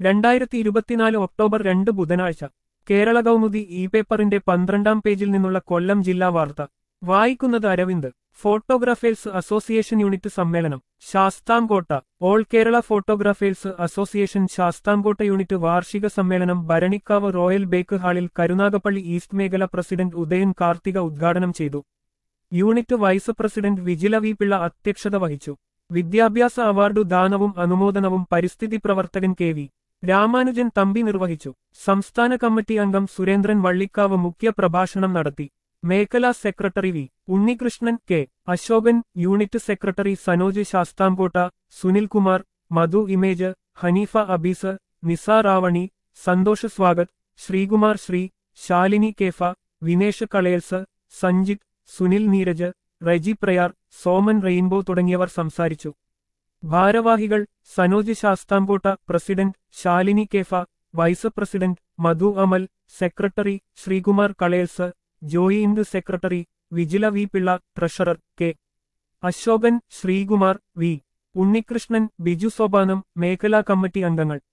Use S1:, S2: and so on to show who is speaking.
S1: രണ്ടായിരത്തി ഇരുപത്തിനാല് ഒക്ടോബർ രണ്ട് ബുധനാഴ്ച കേരള കൗമുദി ഇ പേപ്പറിന്റെ പന്ത്രണ്ടാം പേജിൽ നിന്നുള്ള കൊല്ലം ജില്ലാ വാർത്ത വായിക്കുന്നത് അരവിന്ദ് ഫോട്ടോഗ്രാഫേഴ്സ് അസോസിയേഷൻ യൂണിറ്റ് സമ്മേളനം Sasthamkotta all Kerala photographers association Sasthamkotta unit വാർഷിക സമ്മേളനം ഭരണിക്കാവ് റോയൽ ബേക്ക് ഹാളിൽ കരുനാഗപ്പള്ളി ഈസ്റ്റ് മേഖല പ്രസിഡന്റ് ഉദയൻ കാർത്തിക ഉദ്ഘാടനം ചെയ്തു unit vice president Vijila V Pillai അധ്യക്ഷത വഹിച്ചു വിദ്യാഭ്യാസ അവാർഡു ദാനവും അനുമോദനവും പരിസ്ഥിതി പ്രവർത്തകൻ കെ വി രാമാനുജൻ തമ്പി നിർവഹിച്ചു സംസ്ഥാന കമ്മിറ്റി അംഗം സുരേന്ദ്രൻ വള്ളിക്കാവ് മുഖ്യ പ്രഭാഷണം നടത്തി മേഖലാ secretary V Unnikrishnan K Asokan unit secretary Sanoj Sasthamkotta Sunilkumar Madhu image Haneefa Abees Nisa Ravani Santhosh Swagath Sreekumar Sree Shalini Kefa Vinesh കളയൽസ് സഞ്ജിത് സുനിൽ നീരജ് റെജി പ്രയാർ സോമൻ റെയിൻബോ തുടങ്ങിയവർ സംസാരിച്ചു ഭാരവാഹികൾ Sanoj Sasthamkotta president Shalini Kefa vice president Madhu Amal secretary Sreekumar കളയൽസ് Joy Indu secretary Vijila V Pillai treasurer K Asokan Sreekumar V Unnikrishnan Biju Sopanam മേഖലാ കമ്മിറ്റി അംഗങ്ങൾ